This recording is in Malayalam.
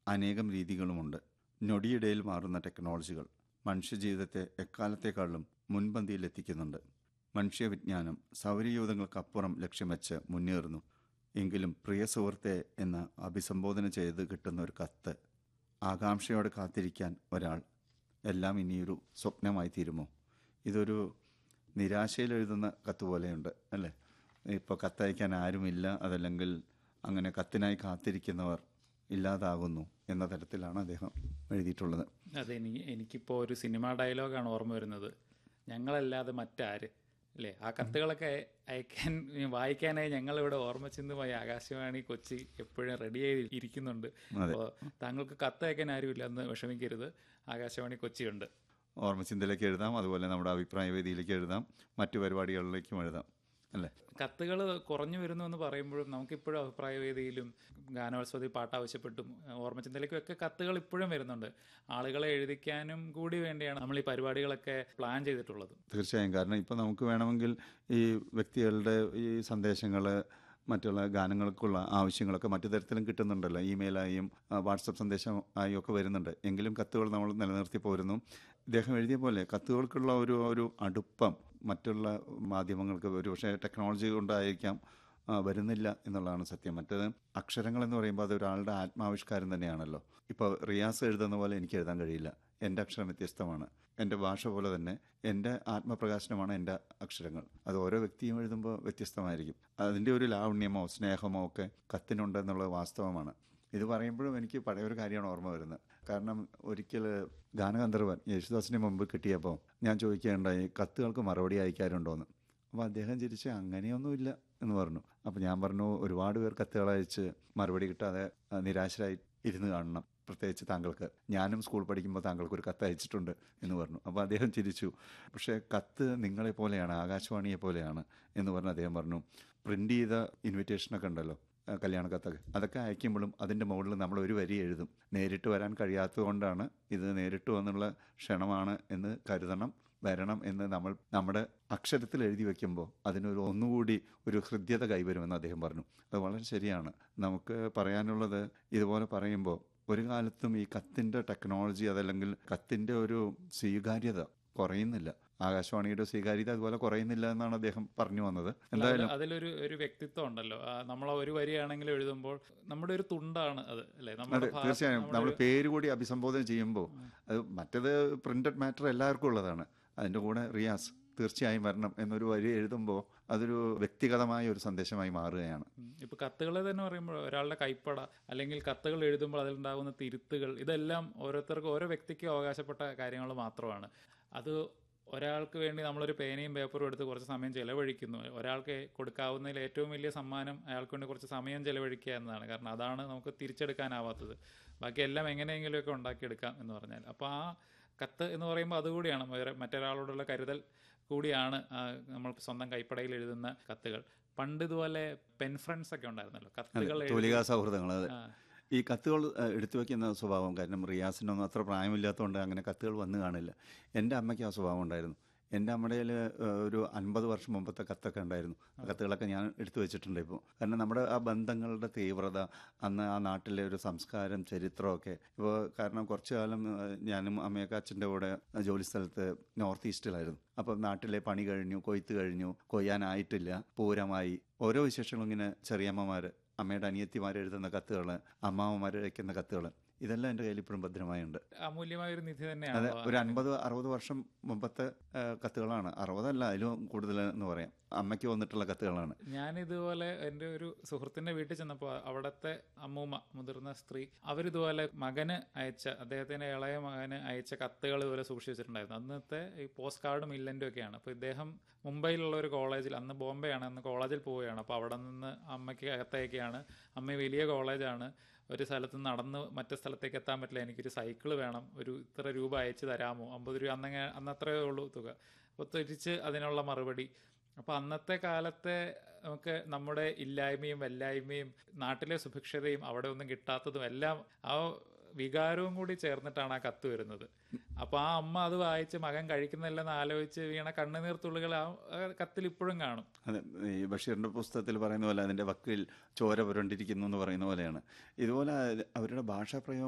അനേകം രീതികളുമുണ്ട് ഞൊടിയിടയിൽ മാറുന്ന ടെക്നോളജികൾ മനുഷ്യജീവിതത്തെ എക്കാലത്തേക്കാളും മുൻപന്തിയിലെത്തിക്കുന്നുണ്ട് മനുഷ്യവിജ്ഞാനം സൗരയൂഥങ്ങൾക്കപ്പുറം ലക്ഷ്യം വെച്ച് മുന്നേറുന്നു എങ്കിലും പ്രിയ സുഹൃത്തെ എന്ന് അഭിസംബോധന ചെയ്ത് കിട്ടുന്ന ഒരു കത്ത് ആകാംക്ഷയോടെ കാത്തിരിക്കാൻ ഒരാൾ എല്ലാം ഇനിയൊരു സ്വപ്നമായി തീരുമോ ഇതൊരു നിരാശയിൽ എഴുതുന്ന കത്ത് പോലെയുണ്ട് അല്ലേ ഇപ്പോൾ കത്തയക്കാൻ ആരുമില്ല അതല്ലെങ്കിൽ അങ്ങനെ കത്തിനായി കാത്തിരിക്കുന്നവർ ഇല്ലാതാകുന്നു എന്ന തരത്തിലാണ് അദ്ദേഹം എഴുതിയിട്ടുള്ളത് അതെ എനിക്ക് എനിക്കിപ്പോൾ ഒരു സിനിമ ഡയലോഗാണ് ഓർമ്മ വരുന്നത് ഞങ്ങളല്ലാതെ മറ്റാര് അല്ലേ ആ കത്തുകളൊക്കെ അയക്കാൻ വായിക്കാനായി ഞങ്ങളിവിടെ ഓർമ്മച്ചിന്ന് പോയി ആകാശവാണി കൊച്ചി എപ്പോഴും റെഡിയായി ഇരിക്കുന്നുണ്ട് അപ്പോൾ താങ്കൾക്ക് കത്ത് അയക്കാൻ ആരുമില്ല എന്ന് വിഷമിക്കരുത് ആകാശവാണി കൊച്ചിയുണ്ട് ഓർമ്മചിന്തയിലേക്ക് എഴുതാം അതുപോലെ നമ്മുടെ അഭിപ്രായ വേദിയിലേക്ക് എഴുതാം മറ്റു പരിപാടികളിലേക്കും എഴുതാം അല്ലേ കത്തുകൾ കുറഞ്ഞു വരുന്നു എന്ന് പറയുമ്പോഴും നമുക്കിപ്പോഴും അഭിപ്രായ വേദിയിലും ഗാനോത്സവത്തിൽ പാട്ട് ആവശ്യപ്പെട്ടും ഓർമ്മചിന്തയിലേക്കും ഒക്കെ കത്തുകൾ ഇപ്പോഴും വരുന്നുണ്ട് ആളുകളെ എഴുതിക്കാനും കൂടി വേണ്ടിയാണ് നമ്മൾ ഈ പരിപാടികളൊക്കെ പ്ലാൻ ചെയ്തിട്ടുള്ളത് തീർച്ചയായും കാരണം ഇപ്പോൾ നമുക്ക് വേണമെങ്കിൽ ഈ വ്യക്തികളുടെ ഈ സന്ദേശങ്ങൾ മറ്റുള്ള ഗാനങ്ങൾക്കുള്ള ആവശ്യങ്ങളൊക്കെ മറ്റു തരത്തിലും കിട്ടുന്നുണ്ടല്ലോ ഇമെയിലായും ആ, വാട്സപ്പ് സന്ദേശം ആയും ഒക്കെ വരുന്നുണ്ട് എങ്കിലും കത്തുകൾ നമ്മൾ നിലനിർത്തി പോരുന്നു ഇദ്ദേഹം എഴുതിയ പോലെ കത്തുകൾക്കുള്ള ഒരു ഒരു അടുപ്പം മറ്റുള്ള മാധ്യമങ്ങൾക്ക് ഒരു പക്ഷേ ടെക്നോളജി കൊണ്ടായിരിക്കാം ആ, വരുന്നില്ല എന്നുള്ളതാണ് സത്യം മറ്റേത് അക്ഷരങ്ങൾ എന്ന് പറയുമ്പോൾ അത് ഒരാളുടെ ആത്മാവിഷ്കാരം തന്നെയാണല്ലോ ഇപ്പോൾ റിയാസ് എഴുതുന്ന പോലെ എനിക്ക് എഴുതാൻ കഴിയില്ല എൻ്റെ അക്ഷരം വ്യത്യസ്തമാണ് എൻ്റെ ഭാഷ പോലെ തന്നെ എൻ്റെ ആത്മപ്രകാശനമാണ് എൻ്റെ അക്ഷരങ്ങൾ അത് ഓരോ വ്യക്തിയും എഴുതുമ്പോൾ വ്യത്യസ്തമായിരിക്കും അതിൻ്റെ ഒരു ലാവണ്യമോ സ്നേഹമോ ഒക്കെ കത്തിനുണ്ടെന്നുള്ളത് വാസ്തവമാണ് ഇത് പറയുമ്പോഴും എനിക്ക് പഴയ ഒരു കാര്യമാണ് ഓർമ്മ വരുന്നത് കാരണം ഒരിക്കൽ ഗാനഗന്ധർവൻ യേശുദാസിന് മുമ്പ് കിട്ടിയപ്പോൾ ഞാൻ ചോദിക്കുകയുണ്ടായി കത്തുകൾക്ക് മറുപടി അയക്കാറുണ്ടോയെന്ന് അപ്പോൾ അദ്ദേഹം ചിരിച്ച് അങ്ങനെയൊന്നുമില്ല എന്ന് പറഞ്ഞു അപ്പോൾ ഞാൻ പറഞ്ഞു ഒരുപാട് പേർ കത്തുകൾ അയച്ച് മറുപടി കിട്ടാതെ ആ, നിരാശരായി ഇരുന്ന് കാണണം പ്രത്യേകിച്ച് താങ്കൾക്ക് ഞാനും സ്കൂൾ പഠിക്കുമ്പോൾ താങ്കൾക്ക് ഒരു കത്ത് അയച്ചിട്ടുണ്ട് എന്ന് പറഞ്ഞു അപ്പോൾ അദ്ദേഹം ചിരിച്ചു പക്ഷേ കത്ത് നിങ്ങളെ പോലെയാണ് ആകാശവാണിയെ പോലെയാണ് എന്ന് പറഞ്ഞ് അദ്ദേഹം പറഞ്ഞു പ്രിൻ്റ് ചെയ്ത ഇൻവിറ്റേഷനൊക്കെ ഉണ്ടല്ലോ ആ, കല്യാണ കത്തൊക്കെ അതൊക്കെ അയക്കുമ്പോഴും അതിൻ്റെ മുകളിൽ നമ്മൾ ഒരു വരി എഴുതും നേരിട്ട് വരാൻ കഴിയാത്തതുകൊണ്ടാണ് ഇത് നേരിട്ട് വന്നുള്ള ക്ഷണമാണ് എന്ന് കരുതണം വരണം എന്ന് നമ്മൾ നമ്മുടെ അക്ഷരത്തിൽ എഴുതി വെക്കുമ്പോൾ അതിനൊരു ഒന്നുകൂടി ഒരു ഹൃദ്യത കൈവരുമെന്ന് അദ്ദേഹം പറഞ്ഞു അത് വളരെ ശരിയാണ് നമുക്ക് പറയാനുള്ളത് ഇതുപോലെ പറയുമ്പോൾ ഒരു കാലത്തും ഈ കത്തിൻ്റെ ടെക്നോളജി അതല്ലെങ്കിൽ കത്തിൻ്റെ ഒരു സ്വീകാര്യത കുറയുന്നില്ല ആകാശവാണിയുടെ സ്വീകാര്യത അതുപോലെ കുറയുന്നില്ല എന്നാണ് അദ്ദേഹം പറഞ്ഞു വന്നത് എന്തായാലും അതിൽ- അതിലൊരു ഒരു വ്യക്തിത്വം ഉണ്ടല്ലോ ആ, നമ്മൾ ഒരു വരിയാണെങ്കിലും എഴുതുമ്പോൾ നമ്മുടെ ഒരു തുണ്ടാണ് അത് അല്ലേ അതെ നമ്മുടെ ഭാ- തീർച്ചയായും നമ്മുടെ നമ്മൾ പേര് കൂടി അഭിസംബോധന ചെയ്യുമ്പോൾ അത് മറ്റത് പ്രിന്റഡ് മാറ്റർ എല്ലാവർക്കും ഉള്ളതാണ് അതിൻ്റെ കൂടെ റിയാസ് തീർച്ചയായും വരണം എന്നൊരു വരി എഴുതുമ്പോൾ അതൊരു വ്യക്തിഗതമായ ഒരു സന്ദേശമായി മാറുകയാണ് ഉം. ഇപ്പൊ കത്തുകൾ തന്നെ പറയുമ്പോൾ ഒരാളുടെ കൈപ്പട അല്ലെങ്കിൽ കത്തുകൾ എഴുതുമ്പോൾ അതിലുണ്ടാകുന്ന തിരുത്തുകൾ ഇതെല്ലാം ഓരോരുത്തർക്കും ഓരോ വ്യക്തിക്കും അവകാശപ്പെട്ട കാര്യങ്ങൾ മാത്രമാണ് അത് ഒരാൾക്ക് വേണ്ടി നമ്മളൊരു പേനയും പേപ്പറും എടുത്ത് കുറച്ച് സമയം ചെലവഴിക്കുന്നു ഒരാൾക്ക് കൊടുക്കാവുന്നതിൽ ഏറ്റവും വലിയ സമ്മാനം അയാൾക്ക് വേണ്ടി കുറച്ച് സമയം ചെലവഴിക്കുക എന്നതാണ് കാരണം അതാണ് നമുക്ക് തിരിച്ചെടുക്കാനാവാത്തത് ബാക്കി എല്ലാം എങ്ങനെയെങ്കിലുമൊക്കെ ഉണ്ടാക്കിയെടുക്കാം എന്ന് പറഞ്ഞാൽ അപ്പോൾ ആ കത്ത് എന്ന് പറയുമ്പോൾ അതുകൂടിയാണ് വേറെ മറ്റൊരാളോടുള്ള കരുതൽ കൂടിയാണ് ആ, നമ്മൾ സ്വന്തം കൈപ്പടയിൽ എഴുതുന്ന കത്തുകൾ പണ്ട് ഇതുപോലെ പെൻ ഫ്രണ്ട്സ് ഒക്കെ ഉണ്ടായിരുന്നല്ലോ കത്തുകൾ എഴുതി- തൂലികാ സൗഹൃദങ്ങൾ അത് ആ. ഈ കത്തുകൾ ഏഹ്, എടുത്തു വയ്ക്കുന്ന സ്വഭാവം കാരണം റിയാസിനൊന്നും അത്ര പ്രായമില്ലാത്തതുകൊണ്ട് അങ്ങനെ കത്തുകൾ വന്നു കാണില്ല എൻ്റെ അമ്മയ്ക്ക് ആ സ്വഭാവം ഉണ്ടായിരുന്നു എൻ്റെ അമ്മയുടെ ഒരു അൻപത് വർഷം മുമ്പത്തെ കത്തൊക്കെ ഉണ്ടായിരുന്നു ആ കത്തുകളൊക്കെ ഞാൻ എടുത്തു വെച്ചിട്ടുണ്ട് ഇപ്പോൾ കാരണം നമ്മുടെ ആ ബന്ധങ്ങളുടെ തീവ്രത അന്ന് ആ നാട്ടിലെ ഒരു സംസ്കാരം ചരിത്രമൊക്കെ ഇപ്പോൾ കാരണം കുറച്ചു കാലം ഏഹ്, ഞാനും അമ്മയൊക്കെ അച്ഛൻ്റെ കൂടെ ജോലി സ്ഥലത്ത് നോർത്ത് ഈസ്റ്റിലായിരുന്നു അപ്പോൾ നാട്ടിലെ പണി കഴിഞ്ഞു കൊയ്ത്ത് കഴിഞ്ഞു കൊയ്യാനായിട്ടില്ല പൂരമായി ഓരോ വിശേഷങ്ങളും ഇങ്ങനെ ചെറിയമ്മമാർ അമ്മയുടെ അനിയത്തിമാർ എഴുതുന്ന കത്തുകൾ അമ്മാവന്മാർ അയക്കുന്ന കത്തുകൾ ഇതെല്ലാം എൻ്റെ കയ്യിൽ ഇപ്പോഴും ഭദ്രമായുണ്ട് അമൂല്യമായ ഒരു നിധി അതെ തന്നെയാണ് ഒരു അൻപത് അറുപത് വർഷം മുമ്പത്തെ ആ, കത്തുകളാണ് അറുപതല്ല അതിലും കൂടുതൽ എന്ന് പറയാം അമ്മയ്ക്ക് വന്നിട്ടുള്ള കത്തുകളാണ് ഞാൻ ഇതുപോലെ എൻ്റെ ഒരു സുഹൃത്തിന്റെ വീട്ടിൽ ചെന്നപ്പോൾ അവിടുത്തെ അമ്മൂമ്മ മുതിർന്ന സ്ത്രീ അവരിതുപോലെ മകന് അയച്ച അദ്ദേഹത്തിന്റെ ഇളയ മകന് അയച്ച കത്തുകൾ ഇതുപോലെ സൂക്ഷിച്ചു വെച്ചിട്ടുണ്ടായിരുന്നു അന്നത്തെ ഈ പോസ്റ്റ് കാർഡും ഇല്ലൻറ്റും ഒക്കെയാണ് അപ്പോൾ ഇദ്ദേഹം മുംബൈയിലുള്ള ഒരു കോളേജിൽ അന്ന് ബോംബെ ആണ് അന്ന് കോളേജിൽ പോവുകയാണ് അപ്പോൾ അവിടെ നിന്ന് അമ്മയ്ക്ക് അകത്തേക്കാണ് അമ്മ വലിയ കോളേജാണ് ഒരു സ്ഥലത്ത് നിന്ന് നടന്ന് മറ്റേ സ്ഥലത്തേക്ക് എത്താൻ പറ്റില്ല എനിക്കൊരു സൈക്കിൾ വേണം ഒരു ഇത്ര രൂപ അയച്ചു തരാമോ അമ്പത് രൂപ അന്നങ്ങനെ അന്നത്രേ ഉള്ളൂ തുക അപ്പോൾ തിരിച്ച് അതിനുള്ള മറുപടി അപ്പോൾ അന്നത്തെ കാലത്തെ നമുക്ക് നമ്മുടെ ഇല്ലായ്മയും വല്ലായ്മയും നാട്ടിലെ സുഭിക്ഷതയും അവിടെ ഒന്നും കിട്ടാത്തതും എല്ലാം ആ വികാരവും കൂടി ചേർന്നിട്ടാണ് ആ കത്ത് വരുന്നത് അപ്പോൾ ആ അമ്മ അത് വായിച്ച് മകൻ കഴിക്കുന്നില്ലെന്ന് ആലോചിച്ച് വീണ കണ്ണുനീർ തുള്ളികൾ ആ ആ കത്തിൽ ഇപ്പോഴും കാണും അതെ ഈ ബഷീറിൻ്റെ പുസ്തകത്തിൽ പറയുന്ന പോലെ അതിൻ്റെ വക്കിൽ ചോര പുരണ്ടിരിക്കുന്നു എന്ന് പറയുന്ന പോലെയാണ് ഇതുപോലെ അവരുടെ ഭാഷാപ്രയോഗം